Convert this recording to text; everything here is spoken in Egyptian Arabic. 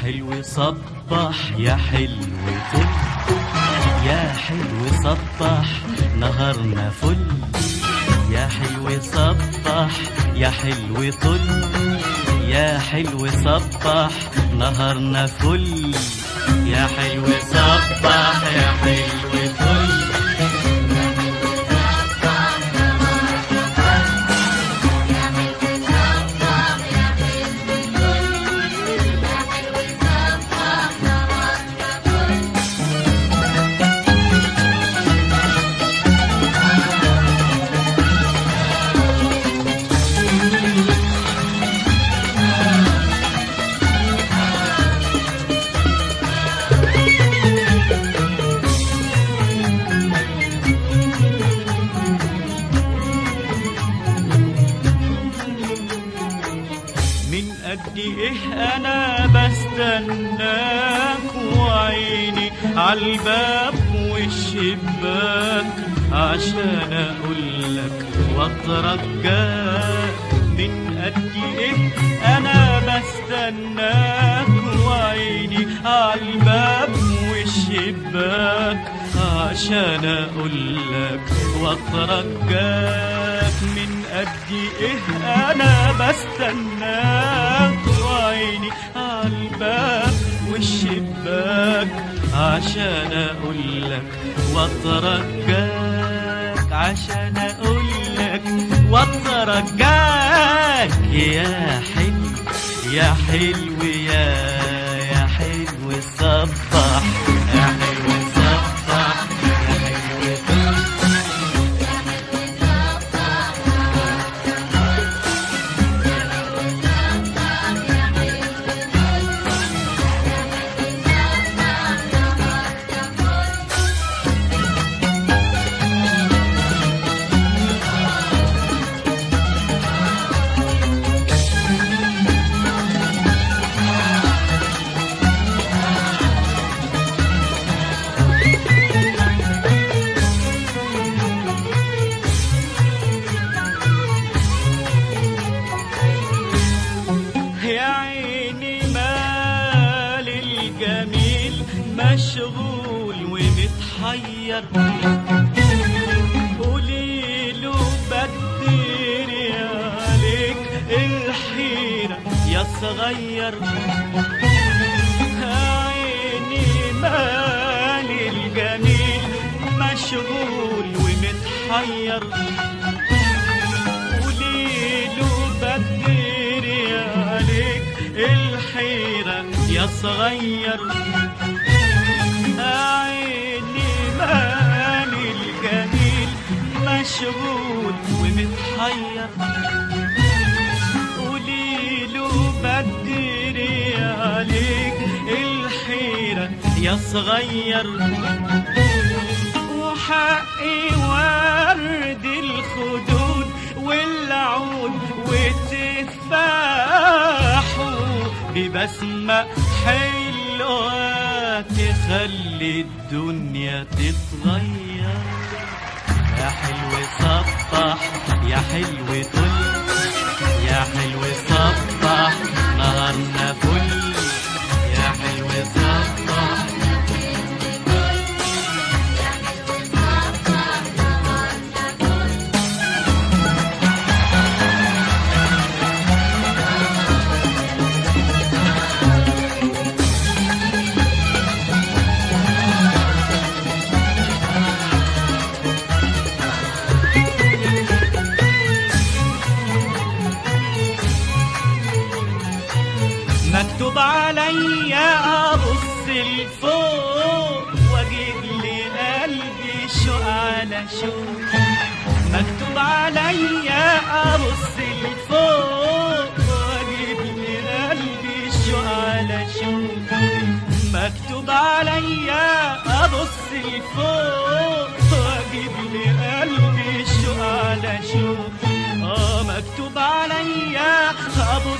حلو صبح يا حلو فل يا حلو صبح نهارنا فل يا حلو صبح يا حلو طل يا حلو صبح نهارنا فل يا حلو صبح يا حلو فل من قد ايه انا بستناك وعيني عالباب والشباك عشان اقولك واترجاك من قد ايه انا بستناك وعيني عالباب والشباك عشان اقولك واترجاك من قد ايه انا بستناك وعيني عالباب والشباك عشان اقولك واترجاك عشان اقولك واترجاك يا حلو يا حلو يا يا حلو صبح يا حلو صبح يا حلو يا عيني مال الجميل مشغول ومتحير قولي له بدر يا عليك الحيرة يا صغير يا عيني مال الجميل مشغول ومتحير قوليله بدر يا عليك الحيرة يا صغير عيني مالي الجميل مشغول ومتحير قوليله بدر يا عليك الحيرة يا صغير وحقي ورد الخدود والعود والتفاح ببسمة حلوة تخلي الدنيا تتغير يا حلو صبح يا حلو طل يا حلو صبح نهارنا فل يا حلو صبح مكتوب عليا ابص لفوق واجيب لي قلبي شوق على شوق مكتوب عليا ابص لفوق واجيب لي قلبي شوق على شوق مكتوب عليا ابص لفوق واجيب لي قلبي شوق على شوق اه مكتوب عليا ابص